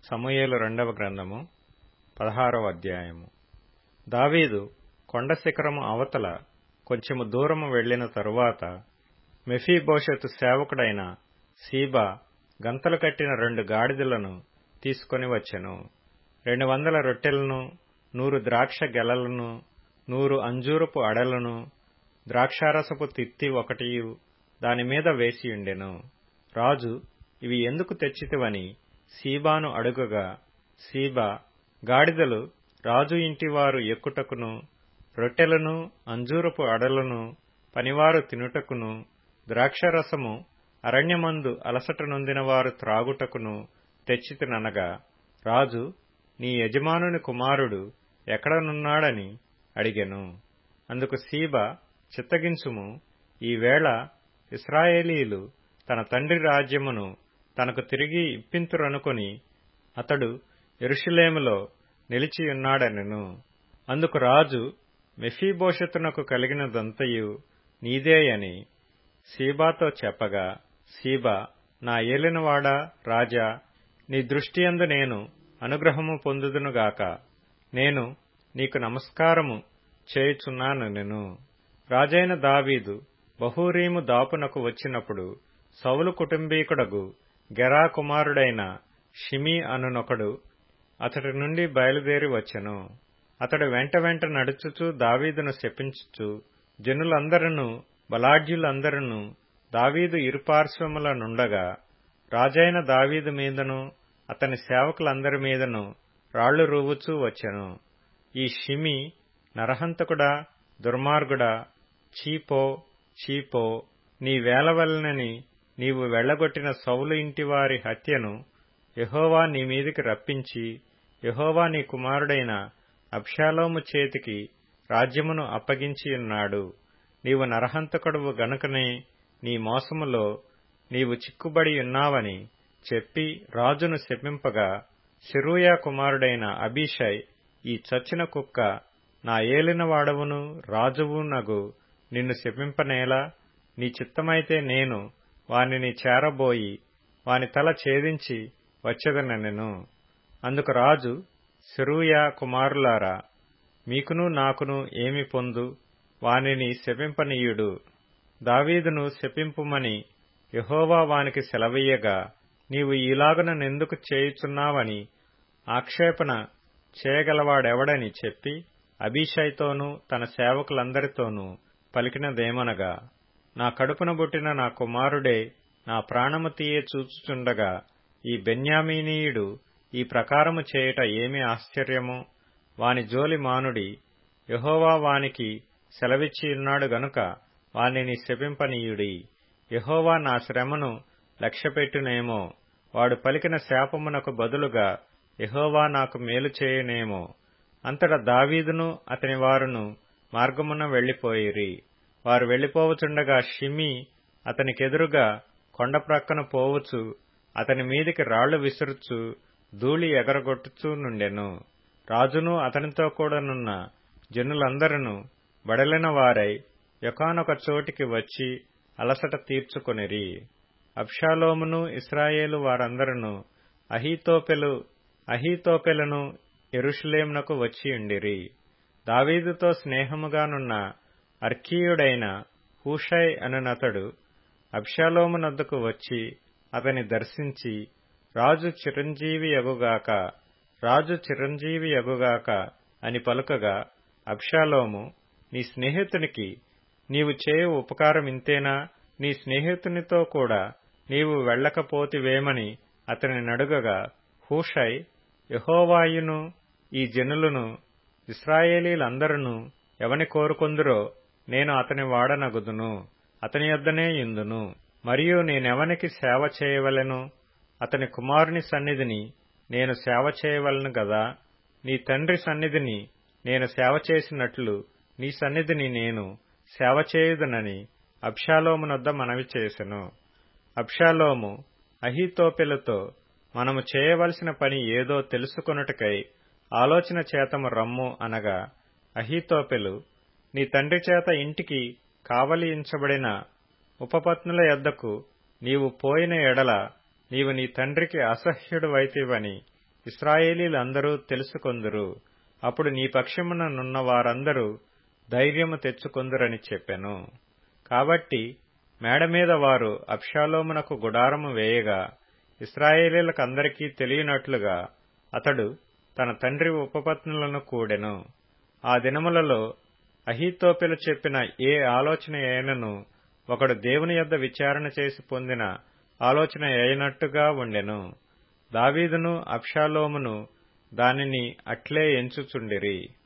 సమూయేలు రెండవ గ్రంథము పదహారవ అధ్యాయము దావీదు కొండ శిఖరము అవతల కొంచెము దూరము వెళ్లిన తరువాత మెఫీబోషెతు సేవకుడైన సీబా గంతలు కట్టిన రెండు గాడిదలను తీసుకొని వచ్చెను రెండు వందల రొట్టెలను నూరు ద్రాక్ష గెలలను నూరు అంజూరపు అడలను ద్రాక్షారసపు తిత్తి ఒకటియు దానిమీద వేసియుండెను రాజు ఇవి ఎందుకు తెచ్చితివని సీబాను అడుగగా సీబా గాడిదలు రాజు ఇంటివారు ఎక్కుటకును రొట్టెలను అంజూరపు అడలను పనివారు తినుటకును ద్రాక్షరసము అరణ్యమందు అలసట నొందిన వారు త్రాగుటకును తెచ్చితిననగా రాజు నీ యజమానుని కుమారుడు ఎక్కడనున్నాడని అడిగెను అందుకు సీబా చిత్తగించుము ఈవేళ ఇస్రాయేలీలు తన తండ్రి రాజ్యమును తనకు తిరిగి ఇప్పింతురనుకొని అతడు ఎరుషులేములో నిలిచియున్నాడనెను అందుకు రాజు మెఫీబోషెతునకు కలిగినదంతయు నీదేయని సీబాతో చెప్పగా సీబా నా ఏలినవాడా రాజా నీ దృష్టియందు నేను అనుగ్రహము పొందుదునుగాక నేను నీకు నమస్కారము చేయుచున్నాను నేను రాజైన దావీదు బహూరీము దాపునకు వచ్చినప్పుడు సౌలు కుటుంబీకుడగు గెరా కుమారుడైన షిమీ అనునొకడు అతడి నుండి బయలుదేరి వచ్చెను అతడు వెంట వెంట నడుచుచూ దావీదును శపించుచు జనులందరూ బలాఢ్యులందరూ దావీదు ఇరుపార్శ్వముల నుండగా రాజైన దావీదు మీదను అతని సేవకులందరి మీదను రాళ్లు రూవుచూ వచ్చెను ఈ షిమి నరహంతకుడా దుర్మార్గుడా చీపో చీపో నీ వేలవలనని నీవు వెళ్లగొట్టిన సౌలు ఇంటివారి హత్యను యహోవా నీ మీదికి రప్పించి యహోవా నీ కుమారుడైన అబ్షాలోము చేతికి రాజ్యమును అప్పగించియున్నాడు నీవు నరహంతకుడువు గనుకనే నీ మోసములో నీవు చిక్కుబడి ఉన్నావని చెప్పి రాజును శపింపగా సిరూయా కుమారుడైన అభిషయ్ ఈ చచ్చిన కుక్క నా ఏలినవాడవును రాజువునగు నిన్ను శపింపనేలా నీ చిత్తమైతే నేను వానిని చేరబోయి వాని తల ఛేదించి వచ్చదనెను అందుకు రాజు సిరూయా కుమారులారా మీకును నాకును ఏమి పొందు వానిని శపింపనీయుడు దావీదును శపింపుమని యహోవా వానికి సెలవీయగా నీవు ఈలాగున నెందుకు చేయుచున్నావని ఆక్షేపణ చేయగలవాడెవడని చెప్పి అభిషయ్తోనూ తన సేవకులందరితోనూ పలికినదేమనగా నా కడుపున బుట్టిన నా కుమారుడే నా ప్రాణము తీయే చూచుచుండగా ఈ బెన్యామీనీయుడు ఈ ప్రకారము చేయుట ఏమి ఆశ్చర్యము వాని జోలి మానుడి యహోవా వానికి సెలవిచ్చియున్నాడు గనుక వానిని శపింపనీయుడి యహోవా నా శ్రమను లక్ష్యపెట్టునేమో వాడు పలికిన శాపమునకు బదులుగా యహోవా నాకు మేలు చేయునేమో అంతటా దావీదును అతని వారును మార్గమున వెళ్లిపోయిరి వారు వెళ్లిపోవచుండగా షిమి అతనికెదురుగా కొండ ప్రక్కన పోవచ్చు అతని మీదికి రాళ్లు విసురుచు ధూళి ఎగరగొట్టుచూ నుండెను రాజును అతనితో కూడానున్న జనులందరూ బడలిన వారై యొకానొక చోటికి వచ్చి అలసట తీర్చుకొనిరి అబ్షాలోమును ఇస్రాయేలు వారందరూ అహీతోపెలు అహీతోపెలను ఎరుషులేమునకు వచ్చియుండిరి దావీదుతో స్నేహముగానున్న అర్కీయుడైన హూషై అనునతడు అబ్షాలోమునద్దకు వచ్చి అతని దర్శించి రాజు చిరంజీవి యగుగాక రాజు చిరంజీవి యగుగాక అని పలుకగా అబ్షాలోము నీ స్నేహితునికి నీవు చేయు ఉపకారం ఇంతేనా నీ స్నేహితునితో కూడా నీవు వెళ్లకపోతివేమని అతని నడుగగా హూషై యహోవాయును ఈ జనులను ఇస్రాయేలీలందరూ ఎవని కోరుకొందురో నేను అతని వాడనగుదును అతని యొద్దనే ఇందును మరియు నేనెవనికి సేవ చేయవలెను అతని కుమారుని సన్నిధిని నేను సేవ చేయవలను గదా నీ తండ్రి సన్నిధిని నేను సేవ చేసినట్లు నీ సన్నిధిని నేను సేవ చేయుదునని అబ్షాలోమునొద్ద మనవి చేసెను అబ్షాలోము అహీతోపెలతో మనము చేయవలసిన పని ఏదో తెలుసుకొనుటకై ఆలోచన చేతము రమ్ము అనగా అహీతోపెలు నీ తండ్రి చేత ఇంటికి కావలించబడిన ఉపపత్నుల యొద్దకు నీవు పోయిన ఎడల నీవు నీ తండ్రికి అసహ్యుడువైతివని ఇస్రాయేలీలందరూ తెలుసుకొందురు అప్పుడు నీ పక్షమున నున్న వారందరూ ధైర్యము తెచ్చుకొందురని చెప్పెను కాబట్టి మేడమీద వారు అబ్షాలోమునకు గుడారము వేయగా ఇస్రాయేలీలకందరికీ తెలియనట్లుగా అతడు తన తండ్రి ఉపపత్నులను కూడెను ఆ దినములలో అహీతోపెలు చెప్పిన ఏ ఆలోచన అయినను ఒకడు దేవుని యొద్ద విచారణ చేసి పొందిన ఆలోచన అయినట్టుగా ఉండెను దావీదును అబ్షాలోమును దానిని అట్లే ఎంచుచుండిరి